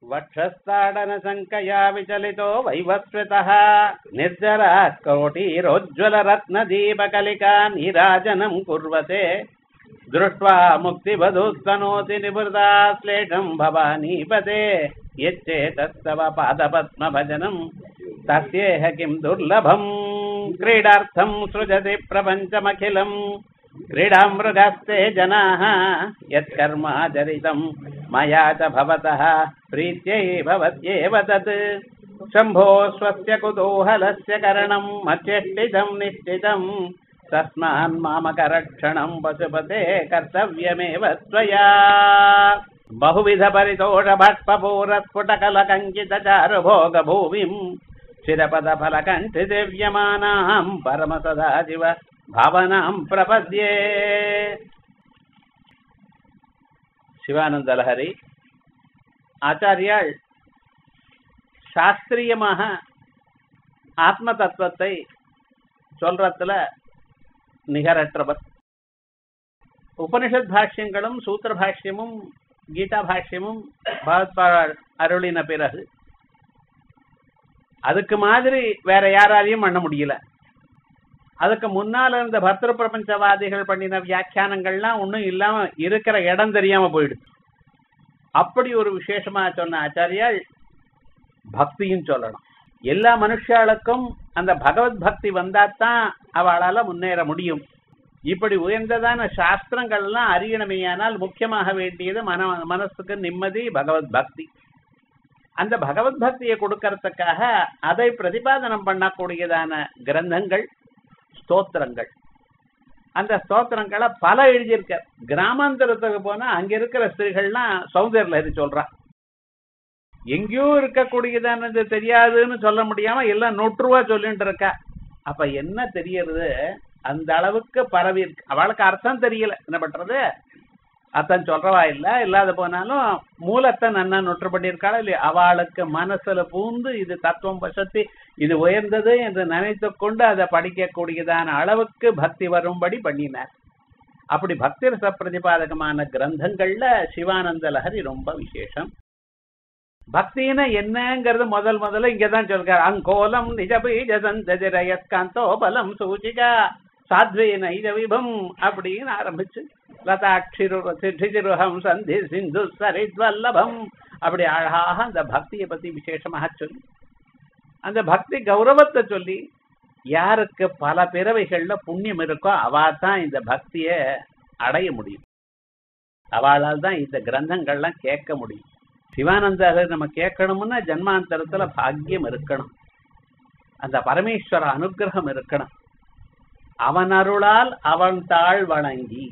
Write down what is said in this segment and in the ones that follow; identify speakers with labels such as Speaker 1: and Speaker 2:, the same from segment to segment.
Speaker 1: वक्षस्ताडनशङ्कया विचलितो वैवस्वतः निर्जरात् कोटिरोज्ज्वलरत्नदीपकलिका नीराजनम् कुर्वते दृष्ट्वा मुक्तिवधूस्तनोति निवृता श्लेषम् भवानीपते यच्चेतस्तव पादपद्मभजनम् तस्येह किम् दुर्लभम् क्रीडार्थम् सृजति प्रपञ्चमखिलम् क्रीडामृगस्ते जनाः यत्कर्माचरितम् मया च भवतः प्रीत्यै भवत्येव तत् शम्भो स्वस्य कुतूहलस्य करणम् मच्चेष्टितम् निश्चितम् तस्मान् मामकरक्षणम् पशुपते कर्तव्यमेव त्वया बहुविधपरितोषभट्पपूरस्फुटकलकङ्कितचारुभोगभूमिम् शिरपदफलकण्ठिदिव्यमानाम् परमसदाशिव भावनाम् प्रपद्ये சிவானந்த லஹரி ஆச்சாரியால் சாஸ்திரியமாக ஆத்ம தத்துவத்தை சொல்றதுல நிகரற்றவர் உபனிஷத் பாஷ்யங்களும் சூத்திர பாஷ்யமும் கீதா பாஷ்யமும் பகவத்பால் அருளின பிறகு அதுக்கு மாதிரி வேற யாராலையும் பண்ண முடியல அதுக்கு முன்னால இருந்த பர்திர பிரபஞ்சவாதிகள் பண்ணின வியாக்கியானங்கள்லாம் ஒன்றும் இல்லாம இருக்கிற இடம் தெரியாம போயிடுது அப்படி ஒரு விசேஷமா சொன்ன ஆச்சாரியால் பக்தியும் சொல்லணும் எல்லா மனுஷாளுக்கும் அந்த பகவத் பக்தி வந்தாதான் அவளால முன்னேற முடியும் இப்படி உயர்ந்ததான சாஸ்திரங்கள்லாம் அறியணுமேயானால் முக்கியமாக வேண்டியது மன மனசுக்கு நிம்மதி பகவத் பக்தி அந்த பகவத் பக்தியை கொடுக்கறதுக்காக அதை பிரதிபாதனம் பண்ணக்கூடியதான கிரந்தங்கள் ஸ்தோத்திரங்கள் அந்த ஸ்தோத்திரங்களை பல எழுதியிருக்க கிராமாந்தரத்துக்கு போனா அங்க இருக்கிற ஸ்திரீகள்லாம் சௌந்தர்ய லஹரி சொல்றா எங்கேயோ இருக்கக்கூடியதானது தெரியாதுன்னு சொல்ல முடியாம எல்லாம் நூற்றுவா சொல்லிட்டு இருக்கா அப்ப என்ன தெரியறது அந்த அளவுக்கு பரவி இருக்கு அவளுக்கு அர்த்தம் தெரியல என்ன பண்றது அத்தன் சொல்றவா இல்ல இல்லாத போனாலும் மூலத்தை நன்னா நொற்று பண்ணியிருக்காள் இல்லையா அவளுக்கு மனசுல பூந்து இது தத்துவம் வசத்தி இது உயர்ந்தது என்று நினைத்து கொண்டு அதை படிக்கக்கூடியதான அளவுக்கு பக்தி வரும்படி பண்ணினார் அப்படி பக்தி ரச பிரதிபாதகமான கிரந்தங்கள்ல சிவானந்த லஹரி ரொம்ப விசேஷம் பக்தினா என்னங்கிறது முதல் முதல்ல இங்கதான் சொல்றார் அங்கோலம் நிஜபீஜ சந்ததிரயஸ்காந்தோ பலம் சூச்சிகா சாத்வே நைஜ விபம் அப்படின்னு ஆரம்பிச்சு லதாட்சிருஹம் சந்தி சிந்து சரித்வல்லபம் அப்படி அழகாக அந்த பக்தியை பத்தி விசேஷமாக சொல்லி அந்த பக்தி கௌரவத்தை சொல்லி யாருக்கு பல பிறவைகள்ல புண்ணியம் இருக்கோ அவா தான் இந்த பக்திய அடைய முடியும் அவளால் தான் இந்த கிரந்தங்கள்லாம் கேட்க முடியும் சிவானந்தாவை நம்ம கேட்கணும்னா ஜன்மாந்தரத்துல பாக்கியம் இருக்கணும் அந்த பரமேஸ்வர அனுகிரகம் இருக்கணும் அவன் அருளால் அவன் தாழ் வணங்கி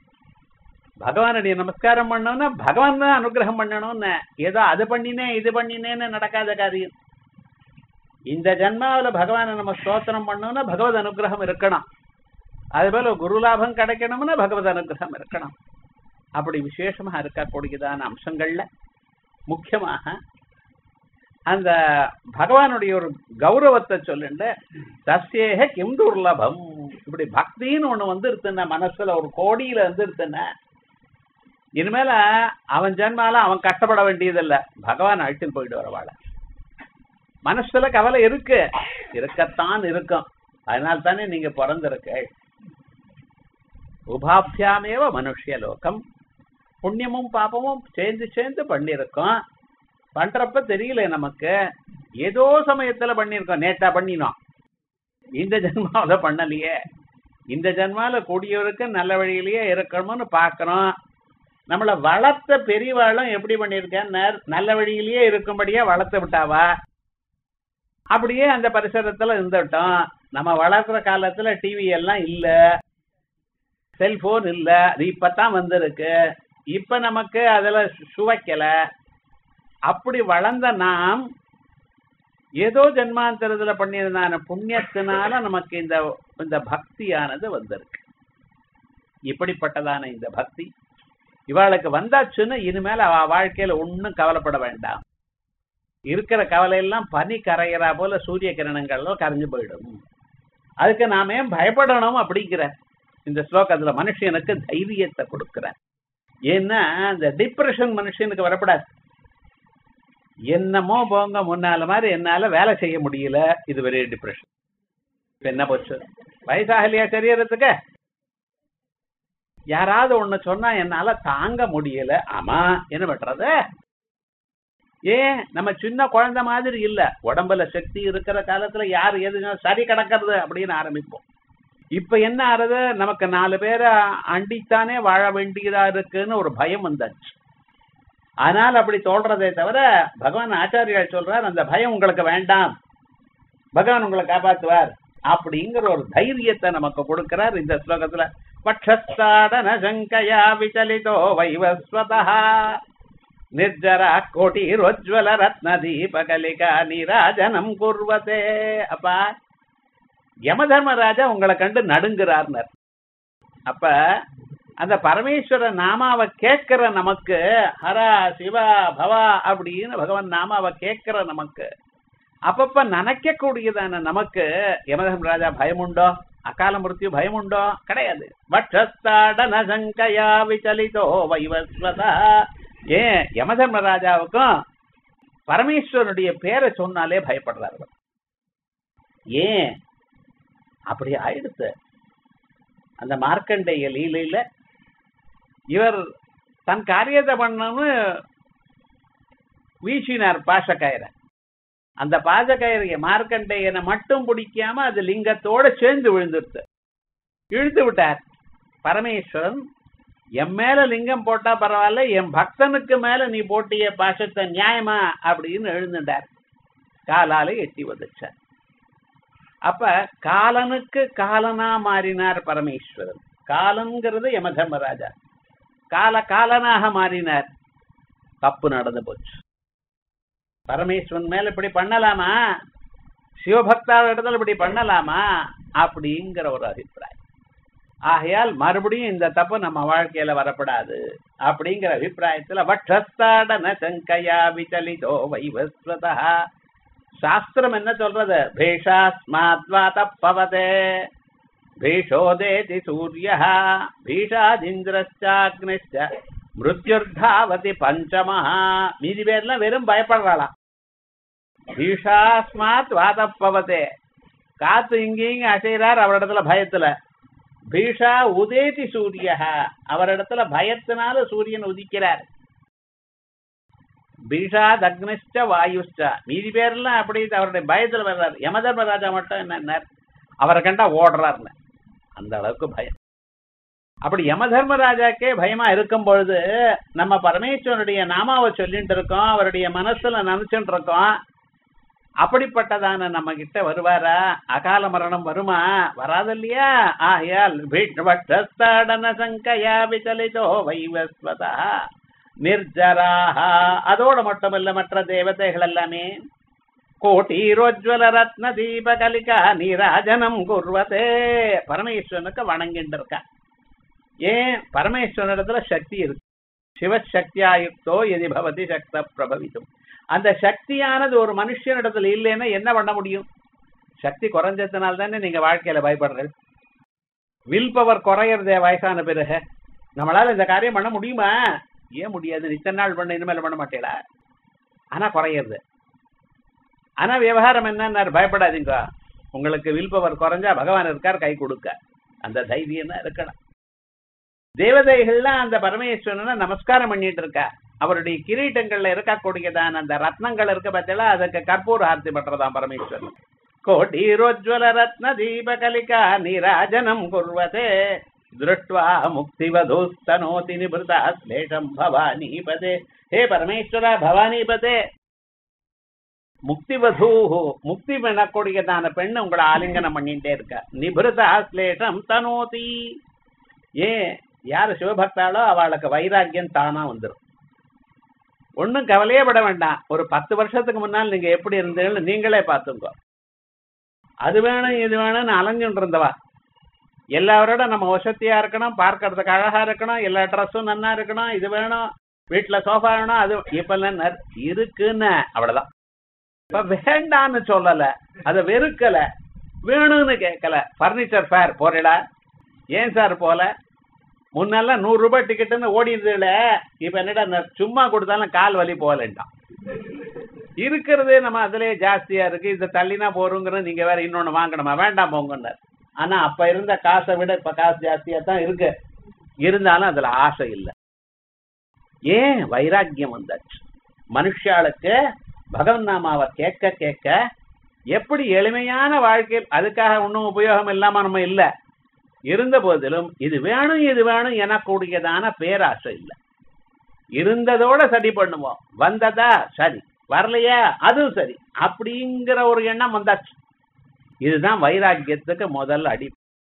Speaker 1: பகவானுடைய நமஸ்காரம் பண்ணோம்னா பகவான் தான் அனுகிரகம் பண்ணணும்னு ஏதோ அது பண்ணினேன் இது பண்ணினேன்னு நடக்காத காரியம் இந்த ஜன்மாவில் பகவானை நம்ம ஸ்தோத்திரம் பண்ணோம்னா பகவத் அனுகிரகம் இருக்கணும் அதே போல குருலாபம் கிடைக்கணும்னா பகவத் அனுகிரகம் இருக்கணும் அப்படி விசேஷமாக இருக்கக்கூடியதான அம்சங்கள்ல முக்கியமாக அந்த பகவானுடைய ஒரு கௌரவத்தை சொல்லுண்டு தஸ்யேக கிம் துர்லபம் இப்படி பக்தின்னு ஒண்ணு வந்துருத்துன மனசுல ஒரு கோடியில வந்துருத்துன இனிமேல அவன் ஜென்மால அவன் கஷ்டப்பட வேண்டியதில்ல பகவான் அழைச்சிட்டு போயிட்டு வரவாள மனசுல கவலை இருக்கு இருக்கத்தான் இருக்கும் அதனால தானே நீங்க பிறந்திருக்க உபாபியாமேவ மனுஷிய லோகம் புண்ணியமும் பாப்பமும் சேர்ந்து சேர்ந்து பண்ணியிருக்கோம் பண்றப்ப தெரியல நமக்கு ஏதோ சமயத்துல பண்ணியிருக்கோம் நேட்டா பண்ணினோம் இந்த ஜென்மாவில பண்ணலையே இந்த ஜென்மால கூடியவருக்கு நல்ல வழியிலேயே இருக்கணும்னு பாக்குறோம் நம்மள வளர்த்த பெரியவாளும் எப்படி பண்ணியிருக்கேன் நல்ல வழியிலேயே இருக்கும்படியா வளர்த்து விட்டாவா அப்படியே அந்த பரிசரத்துல இருந்துட்டோம் நம்ம வளர்க்குற காலத்துல டிவி எல்லாம் இல்ல செல்போன் இல்ல அது இப்பதான் வந்திருக்கு இப்ப நமக்கு அதுல சுவைக்கல அப்படி வளர்ந்த நாம் ஏதோ ஜென்மாந்தரத்துல பண்ணியிருந்தான புண்ணியத்தினால நமக்கு இந்த இந்த பக்தியானது வந்திருக்கு இப்படிப்பட்டதான இந்த பக்தி இவாளுக்கு வந்தாச்சுன்னு இனிமேல் அவ வாழ்க்கையில ஒன்னும் கவலைப்பட வேண்டாம் இருக்கிற கவலையெல்லாம் பனி கரையிறா போல சூரிய கிரணங்கள்லாம் கரைஞ்சு போயிடும் அதுக்கு நாம ஏன் பயப்படணும் அப்படிங்கிற இந்த ஸ்லோகத்துல மனுஷனுக்கு தைரியத்தை கொடுக்கிற ஏன்னா இந்த டிப்ரெஷன் மனுஷனுக்கு வரப்படாது என்னமோ போங்க முன்னால மாதிரி என்னால வேலை செய்ய முடியல இது வெரி டிப்ரெஷன் இப்ப என்ன போச்சு வயசாகலையா தெரியறதுக்கு யாராவது ஒண்ணு சொன்னா என்னால தாங்க முடியல ஆமா என்ன பண்றது ஏன் நம்ம சின்ன குழந்தை மாதிரி இல்ல உடம்புல சக்தி இருக்கிற காலத்துல யார் எது சரி கிடக்கிறது அப்படின்னு ஆரம்பிப்போம் இப்ப என்ன ஆறுது நமக்கு நாலு பேரை அண்டித்தானே வாழ வேண்டியதா இருக்குன்னு ஒரு பயம் வந்தாச்சு ஆனால் அப்படி தோன்றதே தவிர பகவான் ஆச்சாரியால் சொல்றார் அந்த பயம் உங்களுக்கு வேண்டாம் பகவான் உங்களை காப்பாத்துவார் அப்படிங்கிற ஒரு தைரியத்தை நமக்கு கொடுக்கிறார் இந்த ஸ்லோகத்துல பட்சஸ்தாடன சங்கயா விசலிதோ வைவஸ்வதா நிர்ஜரா கோட்டிரோஜ்வல ரத்ன தீபகலிகா நீராஜனம் குர்வதே அப்பா யம தர்மராஜா உங்களை கண்டு நடுங்கிறார்னர் அப்ப அந்த பரமேஸ்வர நாமாவை கேட்கிற நமக்கு ஹரா சிவா பவா அப்படின்னு பகவான் நாமாவை கேட்கிற நமக்கு அப்பப்ப நினைக்க கூடியதான நமக்கு யமதர்மராஜா பயமுண்டோ அகால மிருத்யு பயமுண்டோ கிடையாது வட்சஸ்தாடன சங்கயா விசலிதோ வைவஸ்வதா ஏன் யமதர்மராஜாவுக்கும் பரமேஸ்வரனுடைய பேரை சொன்னாலே பயப்படுறாரு ஏன் அப்படி ஆயிடுத்து அந்த மார்க்கண்டேய லீலையில இவர் தன் காரியத்தை பண்ணணும்னு வீசினார் பாசக்கயிறை அந்த பாசக்கயிறைய மார்க்கண்டேயனை மட்டும் பிடிக்காம அது லிங்கத்தோட சேர்ந்து விழுந்துருத்து இழுத்து விட்டார் பரமேஸ்வரன் என் மேல லிங்கம் போட்டா பரவாயில்ல என் பக்தனுக்கு மேல நீ போட்டிய பாசத்தை நியாயமா அப்படின்னு எழுந்துட்டார் காலால எட்டி வதச்சார் அப்ப காலனுக்கு காலனா மாறினார் பரமேஸ்வரன் காலன்கிறது யமதர்மராஜா கால காலனாக மாறினார் தப்பு நடந்து போச்சு பரமேஸ்வரன் மேல இப்படி பண்ணலாமா சிவபக்தார் இடத்துல இப்படி பண்ணலாமா அப்படிங்கிற ஒரு அபிப்பிராயம் ஆகையால் மறுபடியும் இந்த தப்பு நம்ம வாழ்க்கையில வரப்படாது அப்படிங்கிற அபிப்பிராயத்துல வட்டஸ்தாடன சங்கையா விசலிதோ வைவஸ்வதா சாஸ்திரம் என்ன சொல்றது பீஷாஸ்மாத்வாத பவதே பீஷோதேதி சூரிய பீஷாதிந்திரச்சாக்னிச்ச மிருத்யுர்தாவதி பஞ்சமா மீதி பேர்லாம் வெறும் பயப்படுறாளாம் பீஷாஸ்மாத் வாதப்பவதே காத்து இங்கேயும் அசைறார் அவரிடத்துல பயத்துல பீஷா உதேதி சூரிய அவரிடத்துல பயத்தினால சூரியன் உதிக்கிறார் பீஷாத் அக்னிஷ்ட வாயுஷ்ட மீதி பேர்லாம் அப்படி அவருடைய பயத்துல வர்றாரு யமதர்மராஜா மட்டும் என்ன அவரை கண்டா ஓடுறாருன்னு அந்த அளவுக்கு பயம் அப்படி யம தர்மராஜாக்கே பயமா இருக்கும் பொழுது நம்ம பரமேஸ்வரனுடைய நாமாவை சொல்லிட்டு இருக்கோம் அவருடைய மனசுல நினைச்சுட்டு இருக்கோம் அப்படிப்பட்டதான நம்ம கிட்ட வருவாரா அகால மரணம் வருமா வராது இல்லையா ஆகையால் பீஷ்வட்டஸ்தாடன சங்கையா விசலிதோ வைவஸ்வதா நிர்ஜராக அதோட மட்டுமல்ல மற்ற தேவதைகள் எல்லாமே கோட்டீரோஜ்வல ரத்ன தீபகலிகா நீராஜனம் குர்வதே பரமேஸ்வரனுக்கு வணங்கிட்டு இருக்கா ஏன் பரமேஸ்வரனிடத்துல சக்தி இருக்கு சிவசக்தியாயுக்தோ எதி பவதி சக்த பிரபவித்தும் அந்த சக்தியானது ஒரு மனுஷனிடத்துல இல்லைன்னா என்ன பண்ண முடியும் சக்தி குறைஞ்சதுனால தானே நீங்க வாழ்க்கையில பயப்படுறது வில் பவர் குறையறதே வயசான பிறகு நம்மளால இந்த காரியம் பண்ண முடியுமா ஏன் முடியாது இத்தனை நாள் பண்ண இனிமேல் பண்ண மாட்டேடா ஆனா குறையிறது ஆனா விவகாரம் என்ன பயப்படாதீங்க உங்களுக்கு வில் பவர் குறைஞ்சா பகவான் இருக்கார் கை கொடுக்க அந்த தைரியம் தான் இருக்கணும் தேவதைகள்லாம் அந்த பரமேஸ்வரனை நமஸ்காரம் பண்ணிட்டு இருக்கா அவருடைய கிரீட்டங்கள்ல இருக்கக்கூடியதான அந்த ரத்னங்கள் இருக்க பார்த்தீங்களா அதுக்கு கற்பூர ஆர்த்தி பண்றதாம் பரமேஸ்வரன் கோட்டீரோஜ்வல ரத்ன தீபகலிகா நீராஜனம் குர்வதே திருஷ்டுவா முக்திவதூஸ்தனோதி நிபுதா ஸ்லேஷம் பவானீபதே ஹே பரமேஸ்வர பவானீபதே முக்திவதூ முக்தி பண்ணக்கூடியதான பெண் உங்களை ஆலிங்கனம் பண்ணிட்டே இருக்க நிபிருதா ஸ்லேஷம் தனோதி ஏன் யாரு சிவபக்தாலோ அவளுக்கு வைராக்கியம் தானா வந்துடும் ஒன்றும் கவலையே பட வேண்டாம் ஒரு பத்து வருஷத்துக்கு முன்னால் நீங்க எப்படி இருந்தீங்கன்னு நீங்களே பார்த்துங்க அது வேணும் இது வேணும்னு அலைஞ்சுட்டு இருந்தவா எல்லாரோட நம்ம வசதியா இருக்கணும் பார்க்கறதுக்கு அழகா இருக்கணும் எல்லா ட்ரெஸ்ஸும் நன்னா இருக்கணும் இது வேணும் வீட்டுல சோஃபா வேணும் அது இப்ப இருக்குன்னு அவ்வளவுதான் இப்ப வேண்டான்னு சொல்லல அதை வெறுக்கல வேணும்னு கேட்கல பர்னிச்சர் ஃபேர் போறடா ஏன் சார் போல முன்னெல்லாம் நூறு ரூபாய் டிக்கெட்டுன்னு ஓடிடுதுல இப்ப என்னடா சும்மா கொடுத்தாலும் கால் வலி போகலன்ட்டான் இருக்கிறதே நம்ம அதுலயே ஜாஸ்தியா இருக்கு இதை தள்ளினா போறோங்கிற நீங்க வேற இன்னொன்னு வாங்கணுமா வேண்டாம் போங்கன்னார் ஆனா அப்ப இருந்த காசை விட இப்ப காசு ஜாஸ்தியா தான் இருக்கு இருந்தாலும் அதுல ஆசை இல்லை ஏன் வைராக்கியம் வந்தாச்சு மனுஷாளுக்கு பகவன் நாமாவை கேட்க கேட்க எப்படி எளிமையான வாழ்க்கையில் அதுக்காக ஒன்றும் உபயோகம் இல்லாம நம்ம இல்ல இருந்த போதிலும் இது வேணும் இது வேணும் எனக்கூடியதான பேராசை இல்லை இருந்ததோட சரி பண்ணுவோம் வந்ததா சரி வரலையா அதுவும் சரி அப்படிங்கிற ஒரு எண்ணம் வந்தாச்சு இதுதான் வைராக்கியத்துக்கு முதல் அடி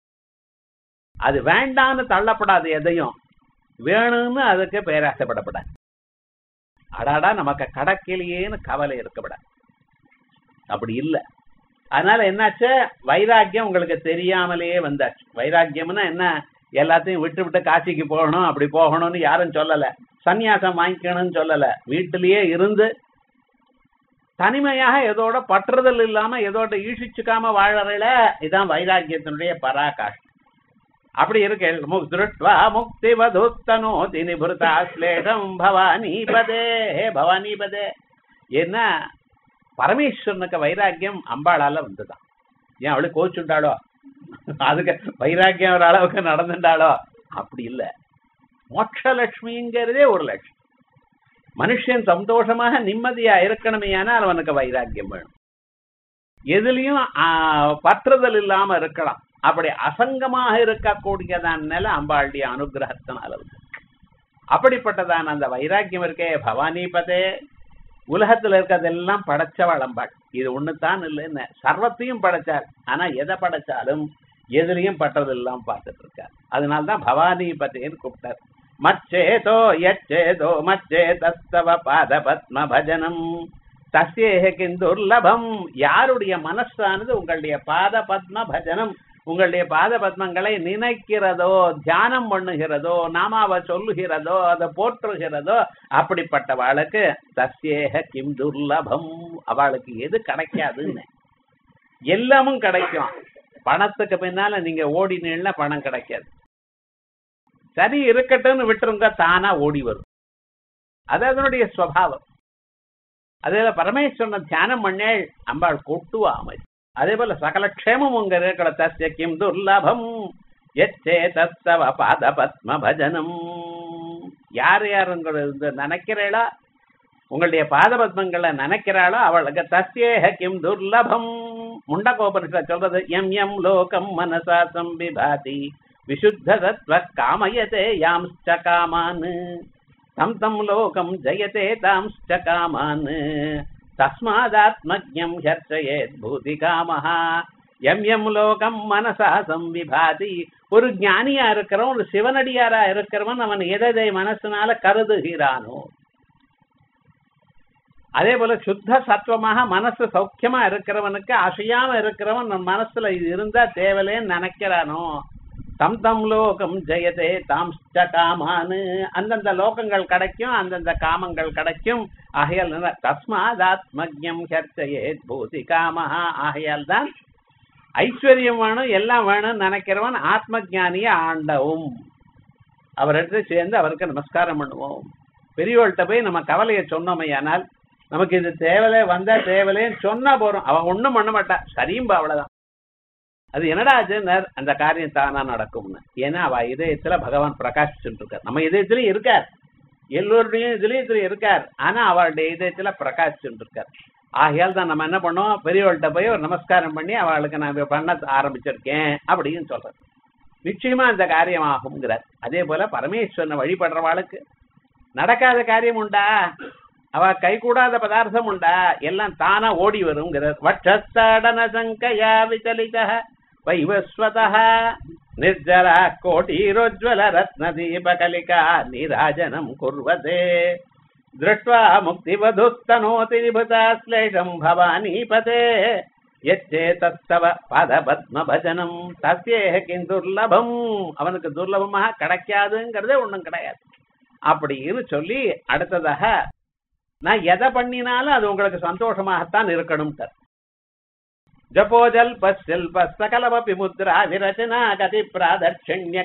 Speaker 1: அது வேண்டான்னு தள்ளப்படாது எதையும் வேணும்னு அதுக்கு பேராசைப்படப்படாது அடாடா நமக்கு கடக்கிலேயேன்னு கவலை இருக்கப்படாது அப்படி இல்லை அதனால என்னாச்சு வைராக்கியம் உங்களுக்கு தெரியாமலேயே வந்தாச்சு வைராக்கியம்னா என்ன எல்லாத்தையும் விட்டு விட்டு காசிக்கு போகணும் அப்படி போகணும்னு யாரும் சொல்லல சந்நியாசம் வாங்கிக்கணும்னு சொல்லல வீட்டிலேயே இருந்து தனிமையாக எதோட பற்றுதல் இல்லாம எதோட ஈஷிச்சுக்காம வாழறல இதான் வைராக்கியத்தினுடைய பராகாஷ்டம் அப்படி இருக்கு திருட்வா முக்தி வதுத்தனோ தினிபுருதா ஸ்லேஷம் பவானிபதே ஹே பவானிபதே என்ன பரமேஸ்வரனுக்கு வைராக்கியம் அம்பாளால வந்துதான் ஏன் அவளுக்கு கோச்சுண்டாளோ அதுக்கு வைராக்கியம் ஒரு அளவுக்கு நடந்துட்டாளோ அப்படி இல்ல மோட்சலட்சுமிங்கிறதே ஒரு லட்சுமி மனுஷன் சந்தோஷமாக நிம்மதியா இருக்கணுமே ஆனால் அவனுக்கு வைராக்கியம் வேணும் எதுலயும் பற்றுதல் இல்லாம இருக்கலாம் அப்படி அசங்கமாக இருக்கக்கூடியதான் நில அம்பாளுடைய அனுகிரகத்தினால வந்து அப்படிப்பட்டதான அந்த வைராக்கியம் இருக்கே பவானிபதே உலகத்துல இருக்கிறதெல்லாம் படைச்சவள் அம்பாள் இது ஒண்ணுதான் இல்லைன்னு சர்வத்தையும் படைச்சார் ஆனா எதை படைச்சாலும் எதுலையும் பட்டதெல்லாம் பார்த்துட்டு இருக்கார் அதனால்தான் பவானி பதேன்னு கூப்பிட்டார் மச்சேதோ யச்சேதோ மச்சே தஸ்தவ பாத பத்ம பஜனம் தஸ்யேக கிந்துர்லபம் யாருடைய மனசானது உங்களுடைய பாத பத்ம பஜனம் உங்களுடைய பாத பத்மங்களை நினைக்கிறதோ தியானம் பண்ணுகிறதோ நாமாவை சொல்லுகிறதோ அதை போற்றுகிறதோ அப்படிப்பட்டவாளுக்கு தஸ்யேக கிம் துர்லபம் அவளுக்கு எது கிடைக்காதுன்னு எல்லாமும் கிடைக்கும் பணத்துக்கு பின்னால நீங்க ஓடினீங்கன்னா பணம் கிடைக்காது சரி இருக்கட்டும்னு விட்டுருங்க தானா ஓடி வரும் அது அதனுடைய ஸ்வபாவம் அதே பரமேஸ்வரனை தியானம் பண்ணேள் அம்பாள் கொட்டுவா அமைதி அதே போல சகல க்ஷேமம் உங்க இருக்கிற தஸ்ய கிம் துர்லபம் எச்சே தத்தவ பாத பத்ம பஜனம் யார் யாருங்கிறது நினைக்கிறீளா உங்களுடைய பாத பத்மங்களை நினைக்கிறாளோ அவளுக்கு தஸ்யேக கிம் துர்லபம் முண்டகோபனிஷ சொல்றது எம் எம் லோகம் மனசா சம்பிபாதி விசுத்த தத்வ காமயதே யாம்ச்ச காமான் தம் தம் லோகம் ஜயதே தாம்ச்ச காமான் தஸ்மாதாத்மஜம் ஹர்ச்சயேத் பூதி காமஹா எம் எம் லோகம் மனசா சம்விபாதி ஒரு ஞானியா இருக்கிறவன் ஒரு சிவனடியாரா இருக்கிறவன் அவன் எதை மனசுனால கருதுகிறானோ அதே போல சுத்த சத்துவமாக மனசு சௌக்கியமா இருக்கிறவனுக்கு அசையாம இருக்கிறவன் நம்ம மனசுல இது இருந்தா தேவலேன்னு நினைக்கிறானோ தம் தம் லோகம் ஜெயதே தாம் காமானு அந்தந்த லோகங்கள் கிடைக்கும் அந்தந்த காமங்கள் கிடைக்கும் ஆகையால் தஸ்மாதாத்மஜம் ஹர்ச்சயே பூதி காமஹா ஆகையால் தான் ஐஸ்வர்யம் வேணும் எல்லாம் வேணும்னு நினைக்கிறவன் ஆத்ம ஜானிய ஆண்டவும் அவரிடத்துல சேர்ந்து அவருக்கு நமஸ்காரம் பண்ணுவோம் பெரியவள்கிட்ட போய் நம்ம கவலையை சொன்னோமையானால் நமக்கு இது தேவலே வந்தா தேவலேன்னு சொன்னா போறோம் அவன் ஒண்ணும் பண்ண மாட்டா சரியும்பா அவ்வளவுதான் அது என்னடா ஆச்சுன்னார் அந்த காரியம் தானா நடக்கும்னு ஏன்னா அவ இதயத்துல பகவான் பிரகாசிச்சுட்டு இருக்கார் நம்ம இதயத்திலயும் இருக்கார் எல்லோருடையும் இதுலயும் இருக்கார் ஆனா அவளுடைய இதயத்துல பிரகாசிச்சுட்டு இருக்கார் ஆகையால் தான் நம்ம என்ன பண்ணோம் பெரியவள்கிட்ட போய் ஒரு நமஸ்காரம் பண்ணி அவளுக்கு நான் பண்ண ஆரம்பிச்சிருக்கேன் அப்படின்னு சொல்றது நிச்சயமா அந்த காரியம் ஆகுங்கிறார் அதே போல பரமேஸ்வரனை வழிபடுறவாளுக்கு நடக்காத காரியம் உண்டா அவ கை கூடாத பதார்த்தம் உண்டா எல்லாம் தானா ஓடி வருங்கிறார் வட்சஸ்தாடன சங்கயா விசலித வைவஸ்வத நிர்ஜரா கோட்டீரோஜ்வல ரத்ன தீபகலிகா நீராஜனம் குர்வதே दृष्ट्वा मुक्तिवधुस्तनोति निभृता श्लेषम् भवानीपते எச்சேதத்தவ பதபத்ம பஜனம் தஸ்யேக கிம் துர்லபம் அவனுக்கு துர்லபமாக கிடைக்காதுங்கிறதே ஒண்ணும் கிடையாது அப்படின்னு சொல்லி அடுத்ததாக நான் எதை பண்ணினாலும் அது உங்களுக்கு சந்தோஷமாகத்தான் இருக்கணும் ஜபோஜல்ப சில்ப சகலமபி முத்ரா விரச்சனா கதி பிராதட்சண்ய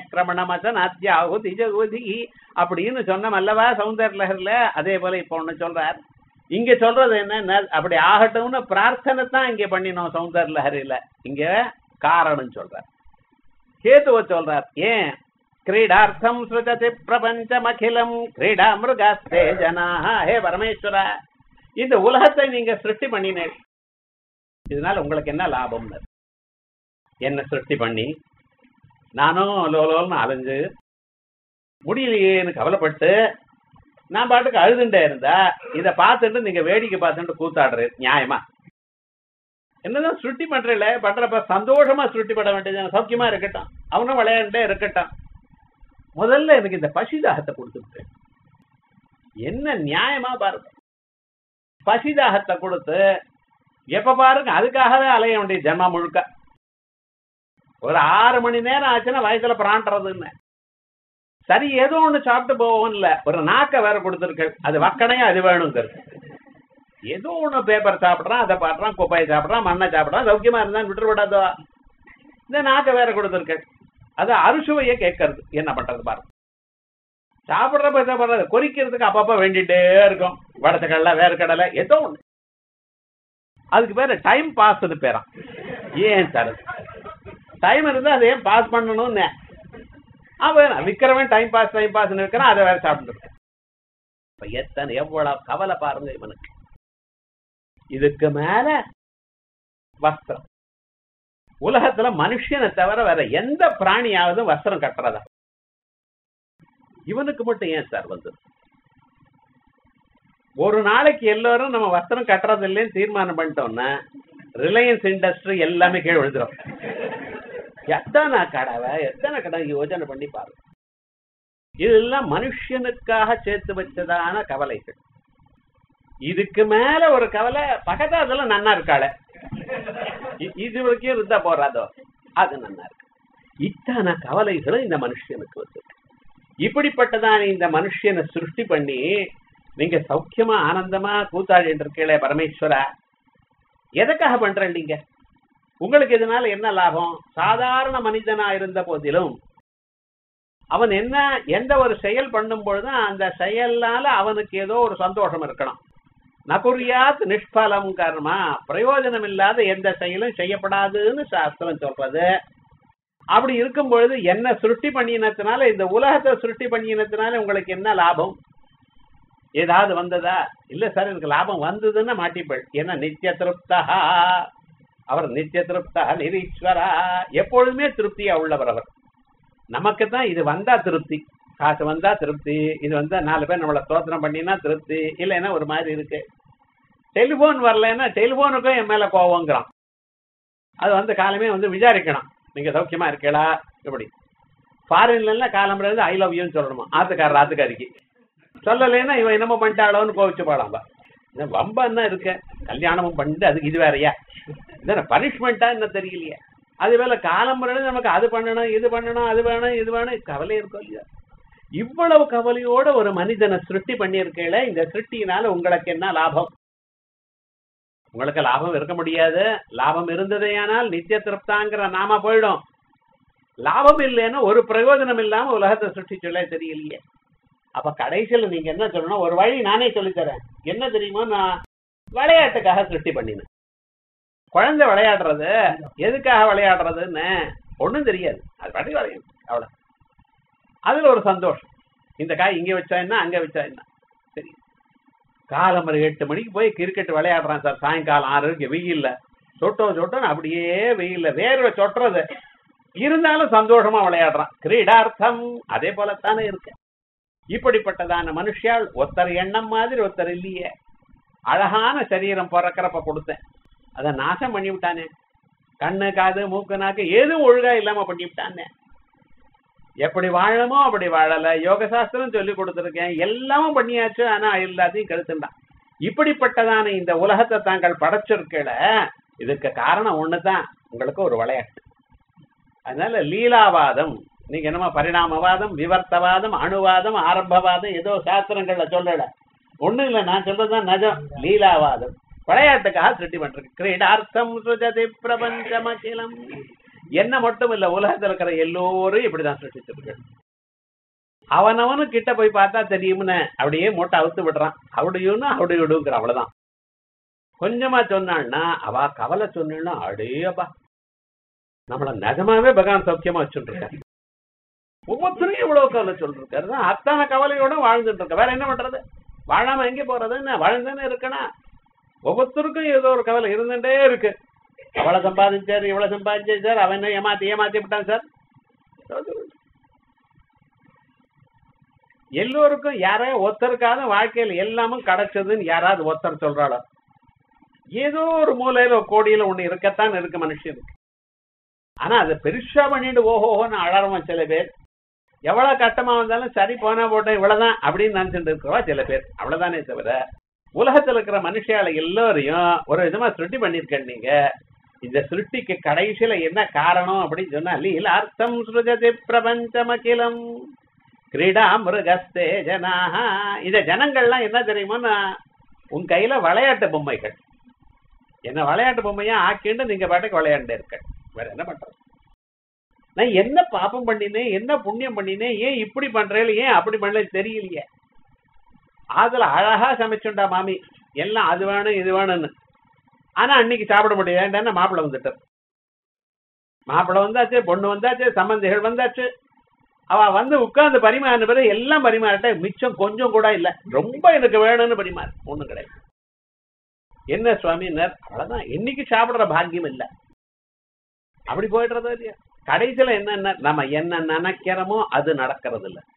Speaker 1: கிரமணமசனாத்யாகுதி ஜகுதி அப்படின்னு சொன்னோம் அல்லவா சௌந்தர் லஹர்ல அதே போல இப்ப ஒண்ணு சொல்றார் இங்க சொல்றது என்ன அப்படி ஆகட்டும்னு பிரார்த்தனை தான் இங்க பண்ணினோம் சௌந்தர் லஹரியில இங்க காரணம் சொல்றார் கேதுவ சொல்றார் ஏன் கிரீடார்த்தம் சுஜதி பிரபஞ்சமகிலம் கிரீடா மிருகாஸ்தே ஜனாஹ ஹே பரமேஸ்வர இந்த உலகத்தை நீங்க சிருஷ்டி பண்ணினேன் இதனால உங்களுக்கு என்ன லாபம்னு என்ன சிருஷ்டி பண்ணி நானும் லோலோல்னு அலைஞ்சு முடியலையேன்னு கவலைப்பட்டு நான் பாட்டுக்கு அழுதுண்டே இருந்தா இத பார்த்துட்டு நீங்க வேடிக்கை பார்த்துட்டு கூத்தாடுறது நியாயமா என்னதான் சுருட்டி பண்றல பண்றப்ப சந்தோஷமா சுருட்டி பட வேண்டியது சௌக்கியமா இருக்கட்டும் அவனும் விளையாண்டே இருக்கட்டும் முதல்ல எனக்கு இந்த பசிதாகத்தை கொடுத்துட்டு என்ன நியாயமா பாருங்க பசிதாகத்தை கொடுத்து எப்ப பாருங்க அதுக்காகவே அலைய வேண்டிய ஜென்மா முழுக்க ஒரு ஆறு மணி நேரம் ஆச்சுன்னா வயசுல பிராண்டறதுன்னு சரி ஏதோ ஒண்ணு சாப்பிட்டு போவோம் இல்ல ஒரு நாக்க வேற கொடுத்துருக்கு அது வக்கணையா அது வேணுங்கிறது ஏதோ ஒண்ணு பேப்பர் சாப்பிடுறான் அதை பாடுறான் குப்பையை சாப்பிடுறான் மண்ணை சாப்பிடுறான் சௌக்கியமா இருந்தா விட்டு விடாதோ இந்த நாக்க வேற கொடுத்துருக்கு அது அறுசுவையை கேட்கறது என்ன பண்றது பாருங்க சாப்பிடுறப்ப என்ன பண்றது கொறிக்கிறதுக்கு அப்பப்ப வேண்டிட்டே இருக்கும் வடச்சக்கடலை வேர்க்கடலை ஏதோ ஒண்ணு அதுக்கு பேரு டைம் பாஸ்னு பேராம் ஏன் சார் டைம் இருந்தா அதை ஏன் பாஸ் பண்ணணும்னு அவன் விக்கிறவன் டைம் பாஸ் டைம் பாஸ் இருக்கிறான் அதை வேற சாப்பிட்டு இப்ப எத்தனை எவ்வளவு கவலை பாருங்க இவனுக்கு இதுக்கு மேல வஸ்திரம் உலகத்துல மனுஷனை தவிர வேற எந்த பிராணியாவது வஸ்திரம் கட்டுறதா இவனுக்கு மட்டும் ஏன் சார் வந்தது ஒரு நாளைக்கு எல்லாரும் நம்ம வஸ்திரம் கட்டுறது இல்லைன்னு தீர்மானம் பண்ணிட்டோம்னா ரிலையன்ஸ் இண்டஸ்ட்ரி எல்லாமே கீழே விழுந்துரும் எத்தனை கடவை எத்தனை கடை யோஜனை பண்ணி பாருங்க இதெல்லாம் மனுஷனுக்காக சேர்த்து வச்சதான கவலைகள் இதுக்கு மேல ஒரு கவலை பக்கத்தா அதெல்லாம் நன்னா இருக்காள இது வரைக்கும் இருந்தா போறாதோ அது நன்னா இருக்கு இத்தனை கவலைகளும் இந்த மனுஷனுக்கு வந்து இப்படிப்பட்டதான இந்த மனுஷனை சிருஷ்டி பண்ணி நீங்க சௌக்கியமா ஆனந்தமா கூத்தாடிட்டு இருக்கீங்களே பரமேஸ்வரா எதுக்காக பண்ற நீங்க உங்களுக்கு இதனால என்ன லாபம் சாதாரண மனிதனா இருந்த போதிலும் அவன் என்ன எந்த ஒரு செயல் பண்ணும் பொழுதும் அந்த செயல்னால அவனுக்கு ஏதோ ஒரு சந்தோஷம் இருக்கணும் நகுரியாத் நிஷ்பலம் கர்மா பிரயோஜனம் இல்லாத எந்த செயலும் செய்யப்படாதுன்னு சாஸ்திரம் சொல்றது அப்படி இருக்கும் பொழுது என்ன சுருட்டி பண்ணினத்தினால இந்த உலகத்தை சுருட்டி பண்ணினத்தினால உங்களுக்கு என்ன லாபம் ஏதாவது வந்ததா இல்ல சார் எனக்கு லாபம் வந்ததுன்னா மாட்டிப்பள் என்ன நித்திய திருப்தா அவர் நித்திய திருப்தா நிரீஸ்வரா எப்பொழுதுமே திருப்தியா உள்ளவர் அவர் நமக்கு தான் இது வந்தா திருப்தி காசு வந்தா திருப்தி இது வந்தா நாலு பேர் நம்மளை ஸ்தோத்திரம் பண்ணினா திருப்தி இல்லைன்னா ஒரு மாதிரி இருக்கு டெலிபோன் வரலன்னா டெலிபோனுக்கும் என் மேல கோவங்கிறான் அது வந்து காலமே வந்து விசாரிக்கணும் நீங்க சௌக்கியமா இருக்கீங்களா இப்படி ஃபாரின்ல காலம்புற ஐ லவ் யூன்னு சொல்லணுமா ஆத்துக்காரர் ஆத்துக்காரிக்கு சொல்லலைன்னா இவன் என்னமோ பண்ணிட்டாளோன்னு கோவிச்சு போடாம்பா இந்த வம்பா என்ன இருக்க கல்யாணமும் பண்ணிட்டு அதுக்கு இது வேறையா இது பனிஷ்மெண்டா என்ன தெரியலையே அது வேலை காலம்புறது நமக்கு அது பண்ணணும் இது பண்ணணும் அது வேணும் இது வேணும் கவலை இருக்கும் இல்லையா இவ்வளவு கவலையோட ஒரு மனிதனை சிருஷ்டி பண்ணியிருக்கல இந்த சிருஷ்டியினால உங்களுக்கு என்ன லாபம் உங்களுக்கு லாபம் இருக்க முடியாது லாபம் இருந்ததேயானால் நித்திய திருப்தாங்கிற நாம போயிடும் லாபம் இல்லைன்னா ஒரு பிரயோஜனம் இல்லாம உலகத்தை சிருஷ்டிச்சுள்ள தெரியலையே அப்ப கடைசியில் நீங்க என்ன சொல்லணும் ஒரு வழி நானே சொல்லித்தரேன் என்ன தெரியுமோ நான் விளையாட்டுக்காக சிருஷ்டி பண்ணினேன் குழந்தை விளையாடுறது எதுக்காக விளையாடுறதுன்னு ஒண்ணும் தெரியாது அது படி விளையும் அவ்வளவு அதுல ஒரு சந்தோஷம் இந்த காய் இங்க வச்சா என்ன அங்க வச்சா என்ன சரி காலம் ஒரு எட்டு மணிக்கு போய் கிரிக்கெட் விளையாடுறான் சார் சாயங்காலம் ஆறு இருக்கு வெயில்ல சொட்டோ சொட்டோன்னு அப்படியே வெயில்ல வேர்வை சொட்டுறது இருந்தாலும் சந்தோஷமா விளையாடுறான் கிரீடார்த்தம் அதே போலத்தானே இருக்கு இப்படிப்பட்டதான மனுஷியால் ஒருத்தர் எண்ணம் மாதிரி ஒருத்தர் இல்லையே அழகான சரீரம் பிறக்கிறப்ப கொடுத்தேன் அதை நாசம் பண்ணி விட்டானே கண்ணு காது மூக்கு நாக்கு எதுவும் ஒழுங்கா இல்லாம பண்ணி விட்டானே எப்படி வாழணுமோ அப்படி வாழல யோக சாஸ்திரம் சொல்லி கொடுத்துருக்கேன் எல்லாமும் பண்ணியாச்சு ஆனா எல்லாத்தையும் கெடுத்துட்டான் இப்படிப்பட்டதான இந்த உலகத்தை தாங்கள் படைச்சிருக்கல இதுக்கு காரணம் ஒண்ணுதான் உங்களுக்கு ஒரு விளையாட்டு அதனால லீலாவாதம் நீங்க என்னமோ பரிணாமவாதம் விவர்த்தவாதம் அணுவாதம் ஆரம்பவாதம் ஏதோ சாஸ்திரங்கள்ல சொல்லல ஒண்ணும் இல்ல நான் சொல்றதுதான் நஜம் லீலாவாதம் விளையாட்டுக்காக சிருஷ்டி பண்றது கிரீடார்த்தம் சுஜதி பிரபஞ்சமகிலம் என்ன மட்டும் இல்ல உலகத்துல இருக்கிற எல்லோரும் இப்படிதான் சிருஷ்டிச்சிருக்கு அவனவனு கிட்ட போய் பார்த்தா தெரியும்னு அப்படியே மூட்டை அவுத்து விடுறான் அவடையும்னு அவடையுடுங்கிற அவ்வளவுதான் கொஞ்சமா சொன்னான்னா அவ கவலை சொன்னா அடேப்பா நம்மள நிஜமாவே பகவான் சௌக்கியமா வச்சுட்டு இருக்காரு ஒவ்வொருத்தரும் இவ்வளவு கவலை சொல்லிருக்காரு தான் அத்தனை கவலையோட வாழ்ந்துட்டு இருக்க வேற என்ன பண்றது வாழாம எங்க போறது என்ன வாழ்ந்தானே இருக்கணும் ஒவ்வொருத்தருக்கும் ஏதோ ஒரு கவலை இருந்துட்டே இருக்கு அவ்வளவு சம்பாதிச்சாரு இவ்வளவு சம்பாதிச்சாரு சார் அவன் என்ன ஏமாத்தி ஏமாத்தி விட்டான் சார் எல்லோருக்கும் யாரோ ஒருத்தருக்காவது வாழ்க்கையில எல்லாமும் கிடைச்சதுன்னு யாராவது ஒருத்தர் சொல்றாளோ ஏதோ ஒரு மூலையில ஒரு கோடியில ஒண்ணு இருக்கத்தான் இருக்கு மனுஷனுக்கு ஆனா அதை பெருசா பண்ணிட்டு ஓஹோஹோன்னு அழறவன் சில பேர் எவ்வளவு கட்டமா வந்தாலும் சரி போனா போட்டேன் இவ்வளவுதான் அப்படின்னு நினைச்சிட்டு இருக்கிறவா சில பேர் அவ்வளவுதானே தவிர உலகத்துல இருக்கிற மனுஷால எல்லாரையும் ஒரு விதமா சிருஷ்டி பண்ணிருக்கேன் நீங்க இந்த சிருஷ்டிக்கு கடைசியில என்ன காரணம் அப்படின்னு சொன்னா லீலார்த்தம் சுருஜதி பிரபஞ்சமகிலம் கிரீடா மிருகஸ்தே ஜனாக இந்த ஜனங்கள்லாம் என்ன தெரியுமோன்னா உன் கையில விளையாட்டு பொம்மைகள் என்ன விளையாட்டு பொம்மையா ஆக்கிண்டு நீங்க பாட்டுக்கு விளையாண்டே இருக்க வேற என்ன பண்றது நான் என்ன பாப்பம் பண்ணினேன் என்ன புண்ணியம் பண்ணினேன் ஏன் இப்படி பண்றேன் ஏன் அப்படி பண்ணல தெரியலையே அதுல அழகா சமைச்சுண்டா மாமி எல்லாம் அது வேணும் இது வேணும்னு ஆனா அன்னைக்கு சாப்பிட முடியல மாப்பிள்ளை வந்துட்டார் மாப்பிள்ளை வந்தாச்சு பொண்ணு வந்தாச்சு சம்பந்திகள் வந்தாச்சு அவ வந்து உட்கார்ந்து பரிமாறின பிறகு எல்லாம் பரிமாறிட்ட மிச்சம் கொஞ்சம் கூட இல்ல ரொம்ப எனக்கு வேணும்னு பரிமாறு ஒண்ணும் கிடையாது என்ன சுவாமினர் அவ்வளவுதான் என்னைக்கு சாப்பிடுற பாக்கியம் இல்ல அப்படி போயிடுறதோ இல்லையா கடைசியில என்ன நம்ம என்ன நினைக்கிறோமோ அது நடக்கிறது இல்ல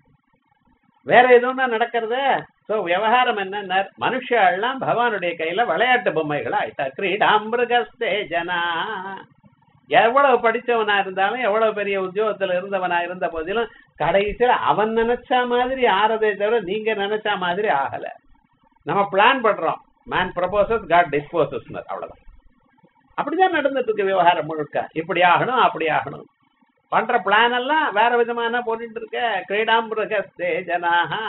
Speaker 1: வேற எதுவும்னா நடக்கிறது சோ விவகாரம் என்ன மனுஷெல்லாம் பகவானுடைய கையில விளையாட்டு பொம்மைகளா ஆயிட்டா கிரீடாம்பிருகஸ்தே ஜனா எவ்வளவு படிச்சவனா இருந்தாலும் எவ்வளவு பெரிய உத்தியோகத்துல இருந்தவனா இருந்த போதிலும் கடைசியில அவன் நினைச்ச மாதிரி ஆறதே தவிர நீங்க நினைச்ச மாதிரி ஆகல நம்ம பிளான் பண்றோம் மேன் ப்ரப்போசஸ் காட் டிஸ்போசஸ் அவ்வளவுதான் அப்படிதான் நடந்துட்டு இருக்கு விவகாரம் முழுக்க இப்படி ஆகணும் அப்படி ஆகணும் பண்ற பிளான் எல்லாம் வேற விதமான போட்டுட்டு இருக்க கிரீடாம்பிரகஸ்தே ஜனாகா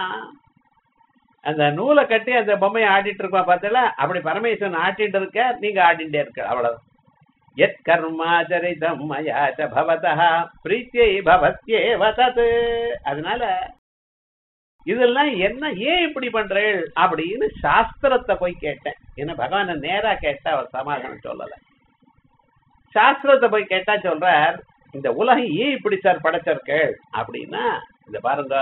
Speaker 1: அந்த நூலை கட்டி அந்த பொம்மையை ஆடிட்டு இருக்கா பார்த்தல அப்படி பரமேஸ்வரன் ஆட்டிட்டு இருக்க நீங்க ஆடிட்டே இருக்க அவ்வளவுதான் எத் கர்மாச்சரிதம் மயாச்ச பவதா பிரீத்தியை பவத்யே வதத் அதனால இதெல்லாம் என்ன ஏன் இப்படி பண்றேள் அப்படின்னு சாஸ்திரத்தை போய் கேட்டேன் என்ன பகவான நேரா கேட்டா அவர் சமாதானம் சொல்லல சாஸ்திரத்தை போய் கேட்டா சொல்றார் இந்த உலகம் ஏன் இப்படி சார் படைச்சிருக்கள் அப்படின்னா இந்த பாருங்க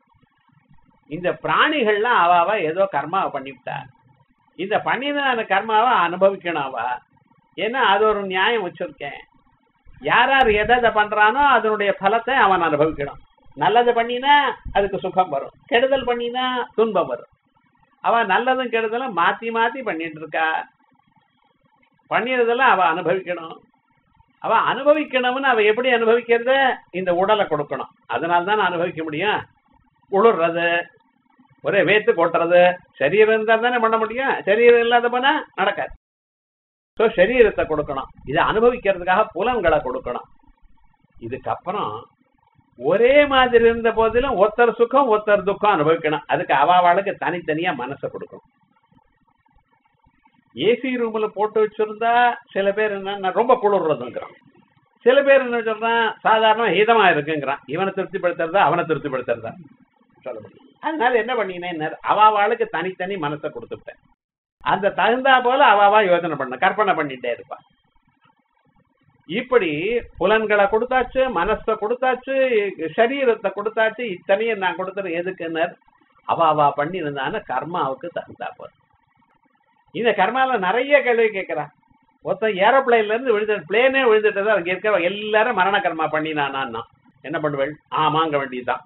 Speaker 1: இந்த பிராணிகள்லாம் அவாவ ஏதோ கர்மாவை பண்ணிவிட்டா இந்த பண்ணின கர்மாவை அனுபவிக்கணும் அவ ஏன்னா அது ஒரு நியாயம் வச்சிருக்கேன் யார் யார் எதை பண்றானோ அதனுடைய பலத்தை அவன் அனுபவிக்கணும் நல்லது பண்ணினா அதுக்கு சுகம் வரும் கெடுதல் பண்ணினா துன்பம் வரும் அவ நல்லதும் கெடுதலும் மாத்தி மாத்தி பண்ணிட்டு இருக்கா பண்ணியதெல்லாம் அவ அனுபவிக்கணும் அவ அனுபவிக்கணும்னு அவ எப்படி அனுபவிக்கிறது இந்த உடலை கொடுக்கணும் அதனால தான் அனுபவிக்க முடியும் உளுறது ஒரே வேத்து கொட்டுறது சரீரம் இருந்தா தானே பண்ண முடியும் சரீரம் இல்லாத போனா நடக்காது ஸோ சரீரத்தை கொடுக்கணும் இதை அனுபவிக்கிறதுக்காக புலன்களை கொடுக்கணும் இதுக்கப்புறம் ஒரே மாதிரி இருந்த போதிலும் ஒருத்தர் சுகம் ஒருத்தர் துக்கம் அனுபவிக்கணும் அதுக்கு அவாவாளுக்கு தனித்தனியா மனசை கொடுக்கணும் ஏசி ரூம்ல போட்டு வச்சிருந்தா சில பேர் என்ன ரொம்ப குளிர்றதுங்கிறான் சில பேர் என்ன சொல்றான் சாதாரண ஹீதமா இருக்குங்கிறான் இவனை திருப்திப்படுத்துறதா அவனை திருப்திப்படுத்துறதா சொல்ல முடியும் அதனால என்ன பண்ணினேன் அவாவாளுக்கு தனித்தனி மனசை கொடுத்துட்டேன் அந்த தகுந்தா போல அவாவா யோசனை பண்ண கற்பனை பண்ணிட்டே இருப்பான் இப்படி புலன்களை கொடுத்தாச்சு மனசை கொடுத்தாச்சு சரீரத்தை கொடுத்தாச்சு இத்தனையும் நான் கொடுத்துறேன் எதுக்குன்னு அவாவா பண்ணியிருந்தான கர்மாவுக்கு தகுந்தா போல இந்த கர்மால நிறைய கேள்வி கேட்கிறான் ஒருத்தன் ஏரோப்ளைன்ல இருந்து விழுந்து பிளேனே விழுந்துட்டதா அங்க இருக்க எல்லாரும் மரண கர்மா பண்ணினானா என்ன பண்ணுவேள் ஆமாங்க வேண்டியதுதான்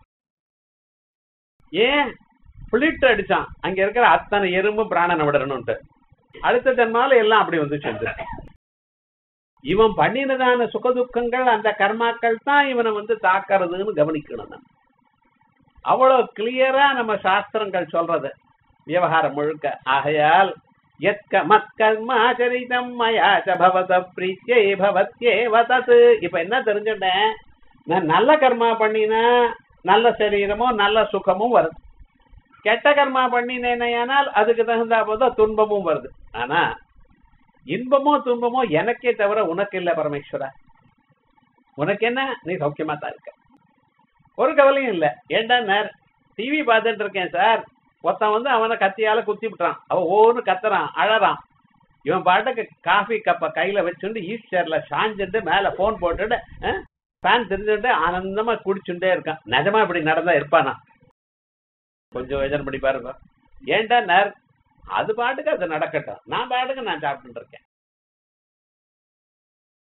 Speaker 1: ஏன் பிளிட் அடிச்சான் அங்க இருக்கிற அத்தனை எறும்பு பிராணனை விடணும்ட்டு அடுத்த ஜன்மால எல்லாம் அப்படி வந்து சேர்ந்து இவன் பண்ணினதான சுகதுக்கங்கள் அந்த கர்மாக்கள் தான் இவனை வந்து தாக்கறதுன்னு கவனிக்கணும் நம்ம அவ்வளவு கிளியரா நம்ம சாஸ்திரங்கள் சொல்றது விவகாரம் முழுக்க ஆகையால் எத்க மத்கர்மாச்சரிதம் மயாச்ச பவத பிரீத்தியை பவத்யே வதத் இப்ப என்ன தெரிஞ்சுட்டேன் நான் நல்ல கர்மா பண்ணினா நல்ல சரீரமோ நல்ல சுகமும் வருது கெட்ட கர்மா பண்ணினேனையானால் அதுக்கு தகுந்தா போத துன்பமும் வருது ஆனா இன்பமோ துன்பமோ எனக்கே தவிர உனக்கு இல்ல பரமேஸ்வரா உனக்கு என்ன நீ சௌக்கியமா தான் இருக்க ஒரு கவலையும் இல்ல ஏண்டா நேர் டிவி பார்த்துட்டு இருக்கேன் சார் ஒருத்தன் வந்து அவனை கத்தியால குத்தி விட்டுறான் அவன் ஒவ்வொன்று கத்துறான் அழறான் இவன் பாட்டுக்கு காஃபி கப்பை கையில வச்சுட்டு ஈஸ்டர்ல சாஞ்சிட்டு மேல போன் போட்டுட்டு ஃபேன் தெரிஞ்சுட்டு ஆனந்தமா குடிச்சுட்டே இருக்கான் நிஜமா இப்படி நடந்தா இருப்பானா கொஞ்சம் யோசனை பண்ணி பாருங்க ஏன்டா நேர் அது பாட்டுக்கு அது நடக்கட்டும் நான் பாட்டுக்கு நான் சாப்பிட்டு இருக்கேன்